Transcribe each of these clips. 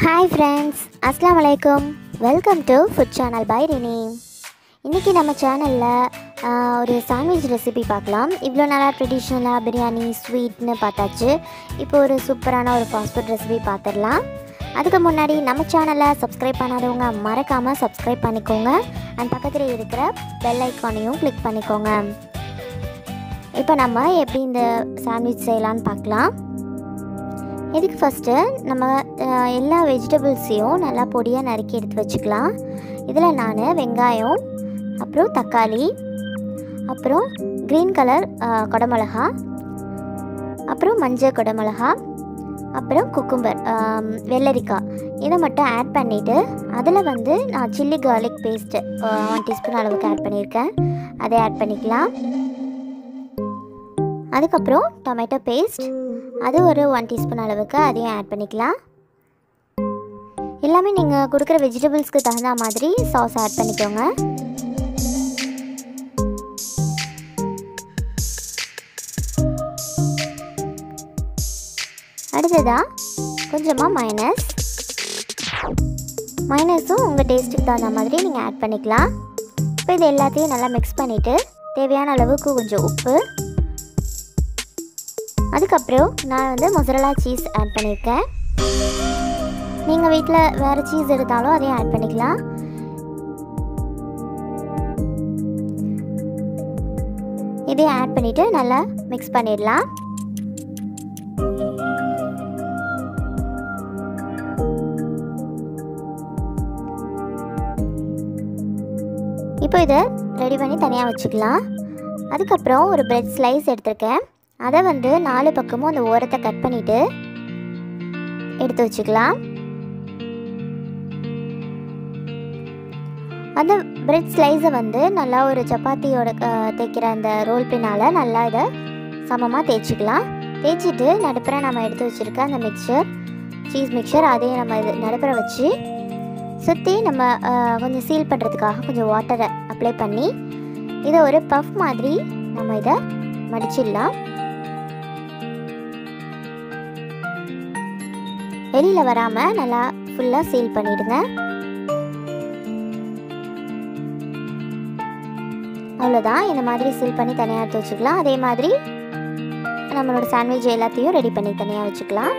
hi friends அஸ்லாம் வலைக்கும் welcome to food channel by Rini இன்றைக்கி நம்ம சேனலில் ஒரு சாண்ட்விச் ரெசிபி பார்க்கலாம் இவ்வளோ நாளாக ட்ரெடிஷ்னலாக பிரியாணி ஸ்வீட்னு பார்த்தாச்சு இப்போ ஒரு சூப்பரான ஒரு ஃபாஸ்ட் ஃபுட் ரெசிபி பார்த்துடலாம் அதுக்கு முன்னாடி நம்ம சேனலை சப்ஸ்கிரைப் பண்ணாதவங்க மறக்காமல் சப்ஸ்கிரைப் பண்ணிக்கோங்க அண்ட் பக்கத்தில் இருக்கிற பெல் ஐக்கானையும் கிளிக் பண்ணிக்கோங்க இப்போ நம்ம எப்படி இந்த சாண்ட்விச் செய்யலான்னு பார்க்கலாம் இதுக்கு ஃபஸ்ட்டு நம்ம அஹ், எல்லா வெஜிடபிள்ஸையும் நல்லா பொடியாக நறுக்கி எடுத்து வச்சுக்கலாம் இதில் நான் வெங்காயம் அப்புறம் தக்காளி அப்புறம் க்ரீன் கலர் குடமிளகா அப்புறம் மஞ்சள் குடமிளகா அப்புறம் குக்கும்பர் வெள்ளரிக்காய் இதை மட்டும் ஆட் பண்ணிவிட்டு அதில் வந்து நான் chilli garlic paste one teaspoon அளவுக்கு ஆட் பண்ணியிருக்கேன் அதை ஆட் பண்ணிக்கலாம் அதுக்கப்புறம் டொமேட்டோ பேஸ்ட் அது ஒரு ஒன் டீஸ்பூன் அளவுக்கு அதையும் ஆட் பண்ணிக்கலாம் எல்லாமே நீங்கள் கொடுக்குற வெஜிடபிள்ஸ்க்கு தகுந்த மாதிரி சாஸ் ஆட் பண்ணிக்கோங்க அடுத்ததாக கொஞ்சமாக மைனஸ் மைனஸும் உங்கள் டேஸ்ட்டுக்கு தகுந்த மாதிரி நீங்கள் ஆட் பண்ணிக்கலாம் இப்போ இது எல்லாத்தையும் நல்லா மிக்ஸ் பண்ணிவிட்டு தேவையான அளவுக்கு கொஞ்சம் உப்பு அதுக்கப்புறம் நான் வந்து மொசரலா சீஸ் ஆட் பண்ணியிருக்கேன் நீங்கள் வீட்டில் வேறு சீஸ் எடுத்தாலும் அதையும் ஆட் பண்ணிக்கலாம் இதையும் ஆட் பண்ணிவிட்டு நல்லா மிக்ஸ் பண்ணிடலாம் இப்போ இதை ரெடி பண்ணி தனியாக வச்சுக்கலாம் அதுக்கப்புறம் ஒரு பிரெட் ஸ்லைஸ் எடுத்திருக்கேன் அதை வந்து நாலு பக்கமும் அந்த ஓரத்தை கட் பண்ணிவிட்டு எடுத்து வச்சுக்கலாம் அந்த பிரெட் ஸ்லைஸை வந்து நல்லா ஒரு சப்பாத்தியோட அஹ், தேய்க்கிற அந்த ரோல் பின்னால் நல்லா இதை சமமாக தேய்ச்சிக்கலாம் தேய்ச்சிட்டு நடுப்புற நம்ம எடுத்து வச்சுருக்க அந்த மிக்சர் சீஸ் மிக்சர் அதையும் நம்ம இது நடுப்புற வச்சு சுற்றி நம்ம அஹ், கொஞ்சம் சீல் பண்ணுறதுக்காக கொஞ்சம் வாட்டரை அப்ளை பண்ணி இதை ஒரு பஃப் மாதிரி நம்ம இதை மடிச்சிடலாம் வெளியில் வராமல் நல்லா ஃபுல்லாக சீல் பண்ணிடுங்க அவ்வளோதான் இந்த மாதிரி சீல் பண்ணி தனியாக எடுத்து வச்சுக்கலாம் அதே மாதிரி நம்மளோட சாண்ட்விச் எல்லாத்தையும் ரெடி பண்ணி தனியாக வச்சுக்கலாம்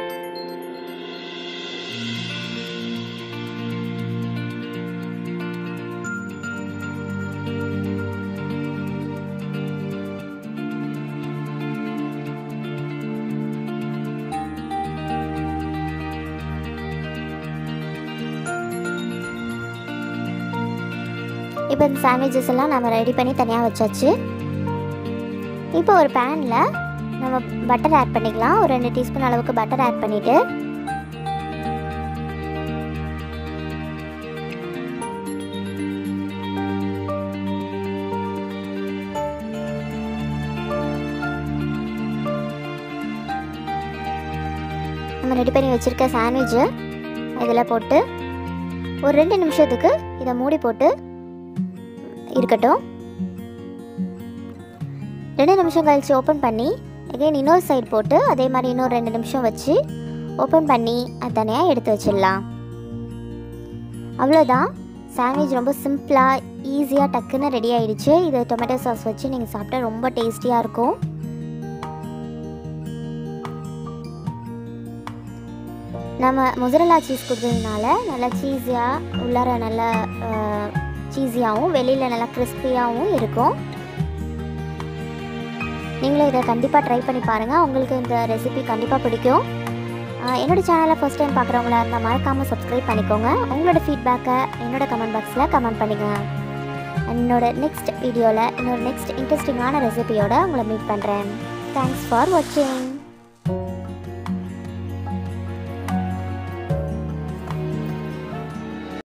இப்போ இந்த சாண்ட்விச்சஸ் எல்லாம் நம்ம ரெடி பண்ணி தனியாக வச்சாச்சு இப்போ ஒரு பேனில் நம்ம பட்டர் ஆட் பண்ணிக்கலாம் ஒரு ரெண்டு டீஸ்பூன் அளவுக்கு பட்டர் ஆட் பண்ணிவிட்டு நம்ம ரெடி பண்ணி வச்சுருக்க சாண்ட்விட்சு இதில் போட்டு ஒரு ரெண்டு நிமிஷத்துக்கு இதை மூடி போட்டு இருக்கட்டும் ரெண்டு நிமிஷம் கழித்து ஓப்பன் பண்ணி எகைன் இன்னொரு சைடு போட்டு அதே மாதிரி இன்னொரு ரெண்டு நிமிஷம் வச்சு ஓப்பன் பண்ணி அது தனியாக எடுத்து வச்சிடலாம் அவ்வளோதான் சாண்ட்விச் ரொம்ப சிம்பிளாக ஈஸியாக டக்குன்னு ரெடி ஆயிடுச்சு இது டொமேட்டோ சாஸ் வச்சு நீங்கள் சாப்பிட்டா ரொம்ப டேஸ்டியாக இருக்கும் நம்ம முசரலா சீஸ் கொடுத்ததுனால நல்லா சீஸியாக உள்ளார நல்லா சீஸியாகவும் வெளியில் நல்லா கிறிஸ்பியாகவும் இருக்கும் நீங்களும் இதை கண்டிப்பாக ட்ரை பண்ணி பாருங்கள் உங்களுக்கு இந்த ரெசிபி கண்டிப்பாக பிடிக்கும் ஆஹ் என்னோட சேனலை ஃபஸ்ட் டைம் பார்க்குறவங்களா இருந்தால் மறக்காமல் சப்ஸ்கிரைப் பண்ணிக்கோங்க உங்களோட ஃபீட்பேக்கை என்னோட கமெண்ட் பாக்ஸில் கமெண்ட் பண்ணுங்க என்னோட நெக்ஸ்ட் வீடியோவில் இன்னொரு நெக்ஸ்ட் இன்ட்ரெஸ்டிங்கான ரெசிபியோட உங்களை மீட் பண்ணுறேன் தேங்க்ஸ் ஃபார் வாட்சிங்